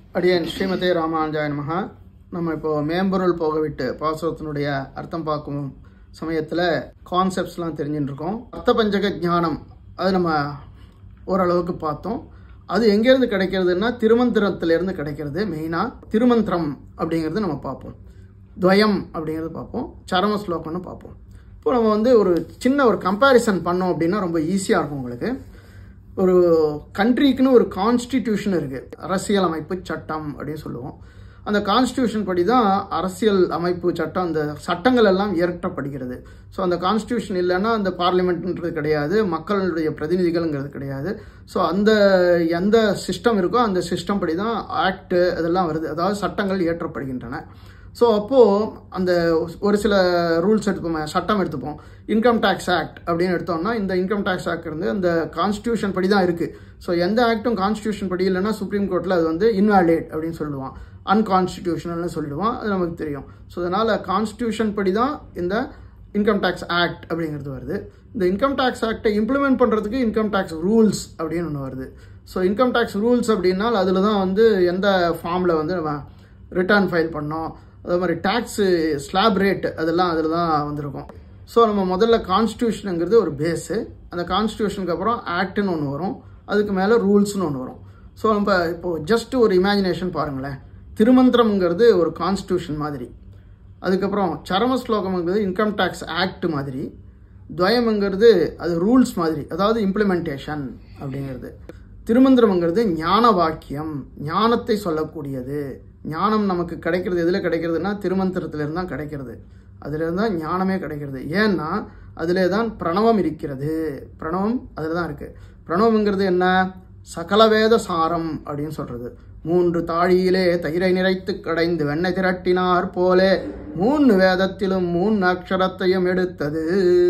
அடியேன் ஸ்ரீமதே ராமானுஜாய நமஹ நம்ம இப்போ மேம்பொருள் போகவிட்டு பாசுரத்தினுடைய அர்த்தம் பார்க்கும் சமயத்தில் கான்செப்ட்ஸ்லாம் தெரிஞ்சுட்டு இருக்கோம் அர்த்த பஞ்சக ஞானம் அது நம்ம ஓரளவுக்கு பார்த்தோம் அது எங்கேருந்து கிடைக்கிறதுன்னா திருமந்திரத்திலேருந்து கிடைக்கிறது மெயினாக திருமந்திரம் அப்படிங்கிறது நம்ம பார்ப்போம் துவயம் அப்படிங்கிறது பார்ப்போம் சரம ஸ்லோகம்னு பார்ப்போம் இப்போ நம்ம வந்து ஒரு சின்ன ஒரு கம்பேரிசன் பண்ணோம் அப்படின்னா ரொம்ப ஈஸியாக இருக்கும் உங்களுக்கு ஒரு கண்ட்ரிக்குன்னு ஒரு கான்ஸ்டிடியூஷன் இருக்குது அரசியல் அமைப்பு சட்டம் அப்படின்னு சொல்லுவோம் அந்த கான்ஸ்டியூஷன் படி தான் அரசியல் அமைப்பு சட்டம் அந்த சட்டங்கள் எல்லாம் இயற்றப்படுகிறது ஸோ அந்த கான்ஸ்டியூஷன் இல்லைன்னா அந்த பார்லிமெண்ட்ன்றது கிடையாது மக்களுடைய பிரதிநிதிகள்ங்கிறது கிடையாது ஸோ அந்த எந்த சிஸ்டம் இருக்கோ அந்த சிஸ்டம் படி தான் ஆக்ட் அதெல்லாம் வருது அதாவது சட்டங்கள் இயற்றப்படுகின்றன ஸோ அப்போது அந்த ஒரு சில ரூல்ஸ் எடுத்துப்போம் சட்டம் எடுத்துப்போம் இன்கம் டேக்ஸ் ஆக்ட் அப்படின்னு எடுத்தோம்னா இந்த இன்கம் டேக்ஸ் ஆக்ட் இருந்து அந்த கான்ஸ்டியூஷன் படி தான் இருக்குது ஸோ எந்த ஆக்டும் கான்ஸ்டியூஷன் படி இல்லைன்னா சுப்ரீம் கோர்ட்டில் அது வந்து இன்வாலிட் அப்படின்னு சொல்லுவான் அன்கான்ஸ்டிடியூஷனல்னு சொல்லிடுவான் அது நமக்கு தெரியும் ஸோ அதனால் கான்ஸ்டியூஷன் படி தான் இந்த இன்கம் டேக்ஸ் ஆக்ட் அப்படிங்கிறது வருது இந்த இன்கம் டேக்ஸ் ஆக்டை இம்ப்ளிமெண்ட் பண்ணுறதுக்கு இன்கம் டேக்ஸ் ரூல்ஸ் அப்படின்னு ஒன்று வருது ஸோ இன்கம் டேக்ஸ் ரூல்ஸ் அப்படின்னால் அதில் தான் வந்து எந்த ஃபார்மில் வந்து நம்ம ரிட்டர்ன் ஃபைல் பண்ணோம் அதே மாதிரி டேக்ஸு ஸ்லாப் ரேட் அதெல்லாம் அதில் தான் வந்திருக்கும் ஸோ நம்ம முதல்ல கான்ஸ்டியூஷனுங்கிறது ஒரு பேஸு அந்த கான்ஸ்டியூஷனுக்கு அப்புறம் ஆக்ட்னு ஒன்று வரும் அதுக்கு மேலே ரூல்ஸ்னு ஒன்று வரும் ஸோ நம்ம இப்போது ஜஸ்ட் ஒரு இமேஜினேஷன் பாருங்களேன் திருமந்திரம்ங்கிறது ஒரு கான்ஸ்டியூஷன் மாதிரி அதுக்கப்புறம் சரம ஸ்லோகம்ங்கிறது இன்கம் டேக்ஸ் ஆக்ட் மாதிரி துவயம்ங்கிறது அது ரூல்ஸ் மாதிரி அதாவது இம்ப்ளிமெண்டேஷன் அப்படிங்கிறது திருமந்திரம்ங்கிறது ஞான வாக்கியம் ஞானத்தை சொல்லக்கூடியது ஞானம் நமக்கு கிடைக்கிறது எதில் கிடைக்கிறதுனா திருமந்திரத்திலிருந்து தான் கிடைக்கிறது அதிலிருந்து தான் ஞானமே கிடைக்கிறது ஏன்னா அதிலே தான் பிரணவம் இருக்கிறது பிரணவம் அதில் தான் இருக்குது பிரணவம்ங்கிறது என்ன சகலவேத சாரம் அப்படின்னு சொல்கிறது மூன்று தாழியிலே தயிரை நிறைத்து கடைந்து வெண்ணெய் திரட்டினார் போலே மூன்று வேதத்திலும் மூணு அக்ஷரத்தையும் எடுத்தது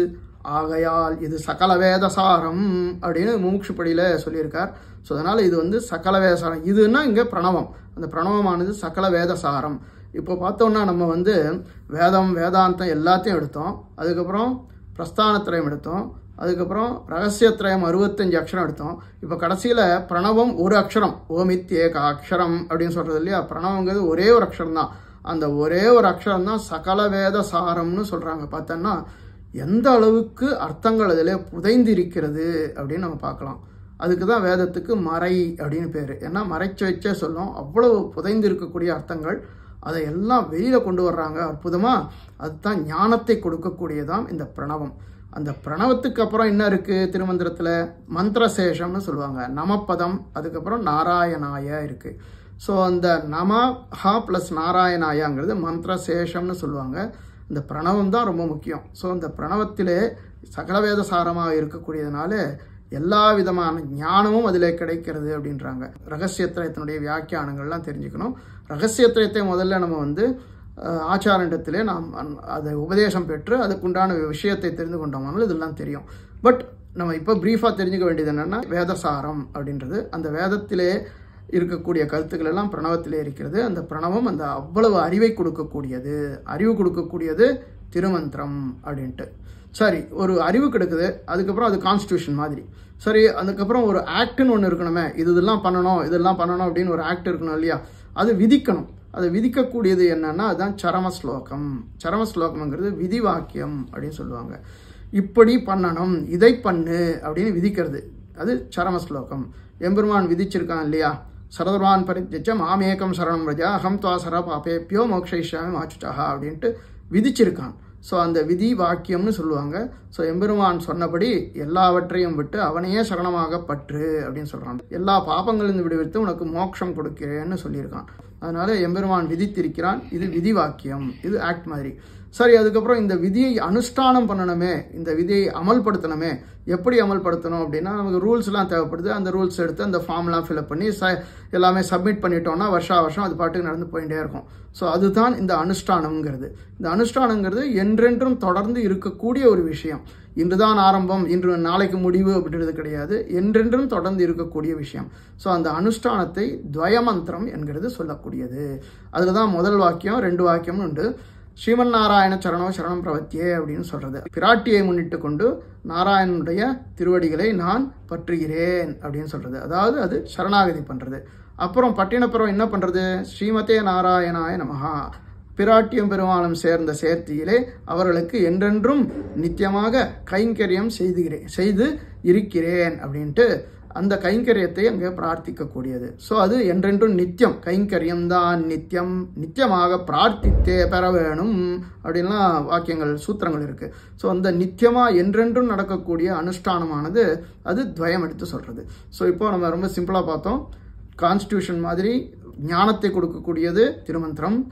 ஆகையால் இது சகல வேதசாரம் அப்படின்னு மூக்ஷுப்படியில் சொல்லியிருக்கார் ஸோ அதனால் இது வந்து சகல வேதசாரம் இதுன்னா இங்கே பிரணவம் அந்த பிரணவமானது சகல வேதசாரம் இப்போ பார்த்தோம்னா நம்ம வந்து வேதம் வேதாந்தம் எல்லாத்தையும் எடுத்தோம் அதுக்கப்புறம் பிரஸ்தானத்திரயம் எடுத்தோம் அதுக்கப்புறம் ரகசியத்திரயம் அறுபத்தஞ்சு அக்ஷரம் எடுத்தோம் இப்போ கடைசியில் பிரணவம் ஒரு அக்ஷரம் ஓமித்யேக அக்ஷரம் அப்படின்னு சொல்கிறது இல்லையா பிரணவங்கிறது ஒரே ஒரு அக்ஷரம் தான் அந்த ஒரே ஒரு அக்ஷரம் தான் சகல வேத சாரம்னு சொல்கிறாங்க பார்த்தோன்னா எந்த அளவுக்கு அர்த்தங்கள் அதில் புதைந்திருக்கிறது அப்படின்னு நம்ம பார்க்கலாம் அதுக்கு தான் வேதத்துக்கு மறை அப்படின்னு பேர் ஏன்னா மறைச்சு வச்சே சொல்லும் அவ்வளவு புதைந்து இருக்கக்கூடிய அர்த்தங்கள் அதை எல்லாம் வெளியில் கொண்டு வர்றாங்க அற்புதமாக அதுதான் ஞானத்தை கொடுக்கக்கூடியதான் இந்த பிரணவம் அந்த பிரணவத்துக்கு அப்புறம் என்ன இருக்குது திருமந்திரத்தில் மந்திரசேஷம்னு சொல்லுவாங்க நமப்பதம் அதுக்கப்புறம் நாராயணாய இருக்குது ஸோ அந்த நம ஹா ப்ளஸ் நாராயணாயாங்கிறது மந்திரசேஷம்னு சொல்லுவாங்க இந்த பிரணவம் தான் ரொம்ப முக்கியம் ஸோ இந்த பிரணவத்திலே சகலவேத சாரமாக இருக்கக்கூடியதுனால எல்லா விதமான ஞானமும் அதில் கிடைக்கிறது அப்படின்றாங்க ரகசியத்திரயத்தினுடைய வியாக்கியானங்கள்லாம் தெரிஞ்சுக்கணும் ரகசியத்திரயத்தை முதல்ல நம்ம வந்து ஆச்சாரண்டத்திலே நாம் அதை உபதேசம் பெற்று அதுக்குண்டான விஷயத்தை தெரிந்து கொண்டோம்னாலும் இதெல்லாம் தெரியும் பட் நம்ம இப்போ ப்ரீஃபாக தெரிஞ்சுக்க வேண்டியது என்னென்னா வேதசாரம் அப்படின்றது அந்த வேதத்திலே இருக்கக்கூடிய கருத்துக்கள் எல்லாம் பிரணவத்திலே இருக்கிறது அந்த பிரணவம் அந்த அவ்வளவு அறிவை கொடுக்கக்கூடியது அறிவு கொடுக்கக்கூடியது திருமந்திரம் அப்படின்ட்டு சரி ஒரு அறிவு கிடைக்குது அதுக்கப்புறம் அது கான்ஸ்டியூஷன் மாதிரி சரி அதுக்கப்புறம் ஒரு ஆக்ட்னு ஒன்று இருக்கணுமே இது இதெல்லாம் பண்ணணும் இதெல்லாம் பண்ணணும் அப்படின்னு ஒரு ஆக்ட் இருக்கணும் இல்லையா அது விதிக்கணும் அது விதிக்கக்கூடியது என்னன்னா அதுதான் சரம ஸ்லோகம் சரம ஸ்லோகம்ங்கிறது விதி வாக்கியம் அப்படின்னு சொல்லுவாங்க இப்படி பண்ணணும் இதை பண்ணு அப்படின்னு விதிக்கிறது அது சரம ஸ்லோகம் எம்பெருமான் விதிச்சிருக்கான் இல்லையா சரதர்வான் பரித்திச்ச மாமேகம் சரணம் ரஜா அகம் துவா சர பாப்பேப்பியோ மோக்ஷயிஷாமி மாச்சுட்டா அப்படின்ட்டு விதிச்சிருக்கான் ஸோ அந்த விதி வாக்கியம்னு சொல்லுவாங்க ஸோ எம்பெருமான் சொன்னபடி எல்லாவற்றையும் விட்டு அவனையே சரணமாக பற்று அப்படின்னு சொல்கிறான் எல்லா பாப்பங்களிலிருந்து விடுவித்து உனக்கு மோட்சம் கொடுக்கிறேன்னு சொல்லியிருக்கான் அதனால எம்பெருமான் விதித்திருக்கிறான் இது விதி வாக்கியம் இது ஆக்ட் மாதிரி சரி அதுக்கப்புறம் இந்த விதியை அனுஷ்டானம் பண்ணணுமே இந்த விதியை அமல்படுத்தணுமே எப்படி அமல்படுத்தணும் அப்படின்னா நமக்கு ரூல்ஸ்லாம் தேவைப்படுது அந்த ரூல்ஸ் எடுத்து அந்த ஃபார்ம்லாம் ஃபில்அப் பண்ணி ச எல்லாமே சப்மிட் பண்ணிட்டோம்னா வருஷா வருஷம் அது பாட்டுக்கு நடந்து போயிட்டே இருக்கும் ஸோ அதுதான் இந்த அனுஷ்டானம்ங்கிறது இந்த அனுஷ்டானங்கிறது என்றென்றும் தொடர்ந்து இருக்கக்கூடிய ஒரு விஷயம் இன்றுதான் ஆரம்பம் இன்று நாளைக்கு முடிவு அப்படின்றது கிடையாது என்றென்றும் தொடர்ந்து இருக்கக்கூடிய விஷயம் ஸோ அந்த அனுஷ்டானத்தை துவயமந்திரம் என்கிறது சொல்லக்கூடியது அதில் தான் முதல் வாக்கியம் ரெண்டு வாக்கியம்னு உண்டு ஸ்ரீமன் நாராயண சரணோ சரணம் பிரவத்தியே அப்படின்னு சொல்றது பிராட்டியை முன்னிட்டு கொண்டு நாராயணனுடைய திருவடிகளை நான் பற்றுகிறேன் அப்படின்னு சொல்றது அதாவது அது சரணாகதி பண்றது அப்புறம் பட்டினப்புறம் என்ன பண்ணுறது ஸ்ரீமதே நாராயணாய நமஹா பிராட்டியும் பெருமாளும் சேர்ந்த சேர்த்தியிலே அவர்களுக்கு என்றென்றும் நித்தியமாக கைங்கரியம் செய்துகிறேன் செய்து இருக்கிறேன் அப்படின்ட்டு அந்த கைங்கரியத்தை அங்கே பிரார்த்திக்கக்கூடியது ஸோ அது என்றென்றும் நித்தியம் கைங்கரியம் தான் நித்தியம் நித்தியமாக பிரார்த்தித்தே பெற வேணும் அப்படின்லாம் வாக்கியங்கள் சூத்திரங்கள் இருக்கு ஸோ அந்த நித்தியமாக என்றென்றும் நடக்கக்கூடிய அனுஷ்டானமானது அது துவயம் எடுத்து சொல்றது ஸோ இப்போ நம்ம ரொம்ப சிம்பிளாக பார்த்தோம் கான்ஸ்டியூஷன் மாதிரி ஞானத்தை கொடுக்கக்கூடியது திருமந்திரம்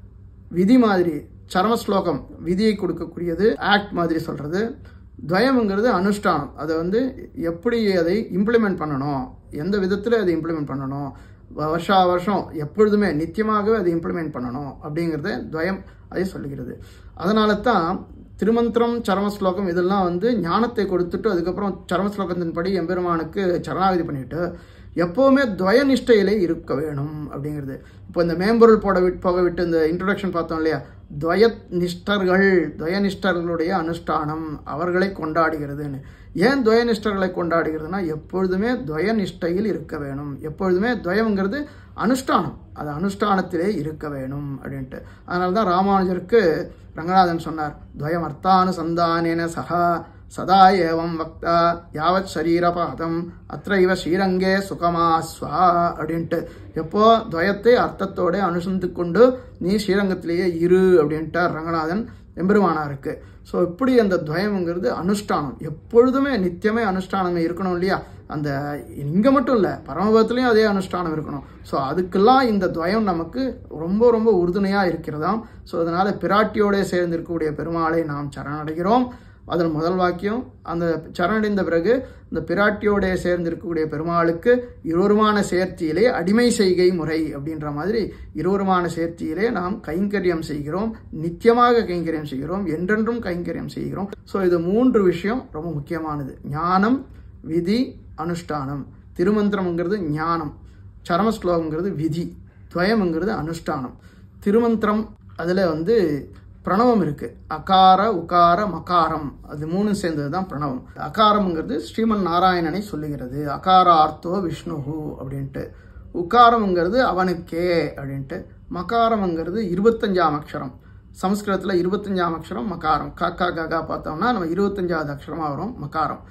விதி மாதிரி சரம ஸ்லோகம் விதியை கொடுக்கக்கூடியது ஆக்ட் மாதிரி சொல்றது துவயம்ங்கிறது அனுஷ்டானம் அதை வந்து எப்படி அதை இம்ப்ளிமெண்ட் பண்ணணும் எந்த விதத்தில் அதை இம்ப்ளிமெண்ட் பண்ணணும் வருஷா வருஷம் எப்பொழுதுமே நித்தியமாகவே அதை இம்ப்ளிமெண்ட் பண்ணணும் அப்படிங்கிறத துவயம் அதை சொல்லுகிறது அதனால தான் திருமந்திரம் சரம ஸ்லோகம் இதெல்லாம் வந்து ஞானத்தை கொடுத்துட்டு அதுக்கப்புறம் சரம ஸ்லோகத்தின்படி எம்பெருமானுக்கு சரணாகதி பண்ணிட்டு எப்போவுமே துவயநிஷ்டையிலே இருக்க வேணும் அப்படிங்கிறது இப்போ இந்த மேம்பொருள் போட விட்டு போக விட்டு இந்த இன்ட்ரடக்ஷன் பார்த்தோம் இல்லையா துவய நிஷ்டர்கள் துவயநிஷ்டர்களுடைய அனுஷ்டானம் அவர்களை கொண்டாடுகிறதுன்னு ஏன் துவயநிஷ்டர்களை கொண்டாடுகிறதுனா எப்பொழுதுமே துவயநிஷ்டையில் இருக்க வேணும் எப்பொழுதுமே துவயம்ங்கிறது அனுஷ்டானம் அது அனுஷ்டானத்திலே இருக்க வேணும் அப்படின்ட்டு அதனால தான் ராமானுஜருக்கு ரங்கநாதன் சொன்னார் துவயம் அர்த்தானுசந்தானேன சகா சதா ஏவம் வக்தா யாவத் சரீரபாதம் அத்தைவ ஸ்ரீரங்கே சுகமாஸ்வா அப்படின்ட்டு எப்போ துவயத்தை அர்த்தத்தோட அனுசந்து கொண்டு நீ ஸ்ரீரங்கத்திலேயே இரு அப்படின்ட்டார் ரங்கநாதன் எம்பெருமானாருக்கு ஸோ இப்படி அந்த துவயம்ங்கிறது அனுஷ்டானம் எப்பொழுதுமே நித்தியமே அனுஷ்டானமே இருக்கணும் இல்லையா அந்த இங்கே மட்டும் இல்லை பரமபதத்துலேயும் அதே அனுஷ்டானம் இருக்கணும் ஸோ அதுக்கெல்லாம் இந்த துவயம் நமக்கு ரொம்ப ரொம்ப உறுதுணையாக இருக்கிறதாம் ஸோ அதனால் பிராட்டியோட சேர்ந்து இருக்கக்கூடிய பெருமாளை நாம் சரணடைகிறோம் அதில் முதல் வாக்கியம் அந்த சரணடைந்த பிறகு இந்த பிராட்டியோட சேர்ந்து இருக்கக்கூடிய பெருமாளுக்கு இருவருமான சேர்த்தியிலே அடிமை செய்கை முறை அப்படின்ற மாதிரி இருவருமான சேர்த்தியிலே நாம் கைங்கரியம் செய்கிறோம் நித்தியமாக கைங்கரியம் செய்கிறோம் என்றென்றும் கைங்கரியம் செய்கிறோம் ஸோ இது மூன்று விஷயம் ரொம்ப முக்கியமானது ஞானம் விதி அனுஷ்டானம் திருமந்திரம்ங்கிறது ஞானம் சரமஸ்லோகங்கிறது விதி துவயம்ங்கிறது அனுஷ்டானம் திருமந்திரம் அதில் வந்து பிரணவம் இருக்கு அகார உகார மகாரம் அது மூணும் சேர்ந்தது தான் பிரணவம் அகாரம்ங்கிறது ஸ்ரீமன் நாராயணனை சொல்லுகிறது அகாரார்த்தோ விஷ்ணுஹு அப்படின்ட்டு உகாரம்ங்கிறது அவனுக்கே அப்படின்ட்டு மகாரம்ங்கிறது இருபத்தஞ்சாம் அக்ஷரம் சமஸ்கிருதத்தில் இருபத்தஞ்சாம் அக்ஷரம் மகாரம் காக்கா காக்கா பார்த்தோம்னா நம்ம இருபத்தஞ்சாவது அக்ஷரமாக வரும் மகாரம்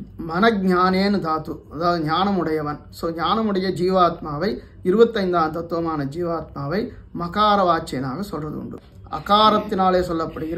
மனஜானேன்னு தாத்து அதாவது ஞானமுடையவன் ஸோ ஞானமுடைய ஜீவாத்மாவை இருபத்தைந்தாம் தத்துவமான ஜீவாத்மாவை மகார வாச்சியனாக சொல்றது உண்டு அகாரத்தினாலே சொல்லப்படுகிற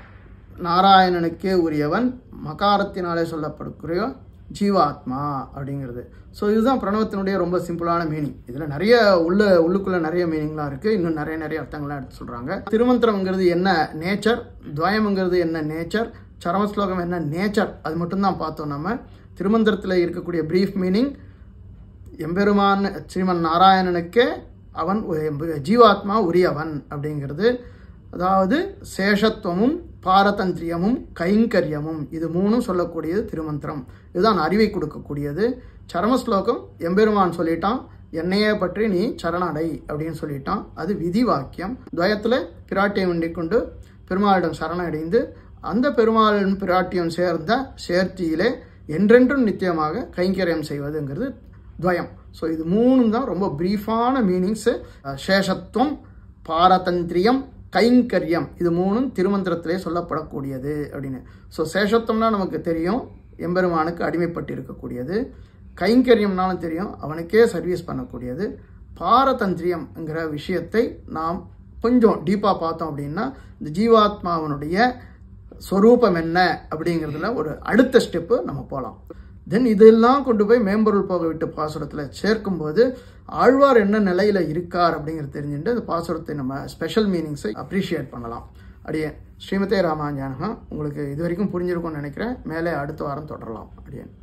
நாராயணனுக்கே உரியவன் மகாரத்தினாலே சொல்லப்படுகிற ஜீவாத்மா அப்படிங்கிறது ஸோ இதுதான் பிரணவத்தினுடைய ரொம்ப சிம்பிளான மீனிங் இதில் நிறைய உள்ள உள்ளுக்குள்ள நிறைய மீனிங்லாம் இருக்குது இன்னும் நிறைய நிறைய அர்த்தங்கள்லாம் எடுத்து சொல்கிறாங்க திருமந்திரம்ங்கிறது என்ன நேச்சர் துவயம்ங்கிறது என்ன நேச்சர் சரமஸ்லோகம் என்ன நேச்சர் அது மட்டும்தான் பார்த்தோம் நம்ம திருமந்திரத்தில் இருக்கக்கூடிய பிரீஃப் மீனிங் எம்பெருமான் ஸ்ரீமன் நாராயணனுக்கே அவன் ஜீவாத்மா உரியவன் அப்படிங்கிறது அதாவது சேஷத்துவமும் பாரதந்திரியமும் கைங்கரியமும் இது மூணும் சொல்லக்கூடியது திருமந்திரம் இதுதான் அறிவை கொடுக்கக்கூடியது சரமஸ்லோகம் எம்பெருமான் சொல்லிட்டான் என்னையே பற்றி நீ சரணடை அப்படின்னு சொல்லிட்டான் அது விதி வாக்கியம் துவயத்தில் பிராட்டியை உண்டிக் கொண்டு பெருமாளிடம் சரணடைந்து அந்த பெருமாளின் பிராட்டியம் சேர்ந்த சேர்த்தியிலே என்றென்றும் நித்தியமாக கைங்கரியம் செய்வதுங்கிறது துவயம் ஸோ இது மூணும் தான் ரொம்ப பிரீஃபான மீனிங்ஸு சேஷத்துவம் பாரதந்திரியம் கைங்கரியம் இது மூணும் திருமந்திரத்திலே சொல்லப்படக்கூடியது அப்படின்னு ஸோ சேஷத்துவம்னா நமக்கு தெரியும் எம்பெருமானுக்கு அடிமைப்பட்டு இருக்கக்கூடியது கைங்கரியம்னாலும் தெரியும் அவனுக்கே சர்வீஸ் பண்ணக்கூடியது பாரதந்திரியம்ங்கிற விஷயத்தை நாம் கொஞ்சம் டீப்பாக பார்த்தோம் அப்படின்னா இந்த ஜீவாத்மாவனுடைய ஸ்வரூபம் என்ன அப்படிங்கிறதுல ஒரு அடுத்த ஸ்டெப்பு நம்ம போகலாம் தென் இதெல்லாம் கொண்டு போய் மேம்பொருள் போக விட்டு பாசுரத்தில் சேர்க்கும்போது ஆழ்வார் என்ன நிலையில் இருக்கார் அப்படிங்கிறது தெரிஞ்சுட்டு அந்த பாசுரத்தை நம்ம ஸ்பெஷல் மீனிங்ஸை அப்ரிஷியேட் பண்ணலாம் அப்படியே ஸ்ரீமதே ராமாஞ்சானகம் உங்களுக்கு இது வரைக்கும் புரிஞ்சிருக்கும்னு நினைக்கிறேன் மேலே அடுத்த வாரம் தொடரலாம் அப்படியே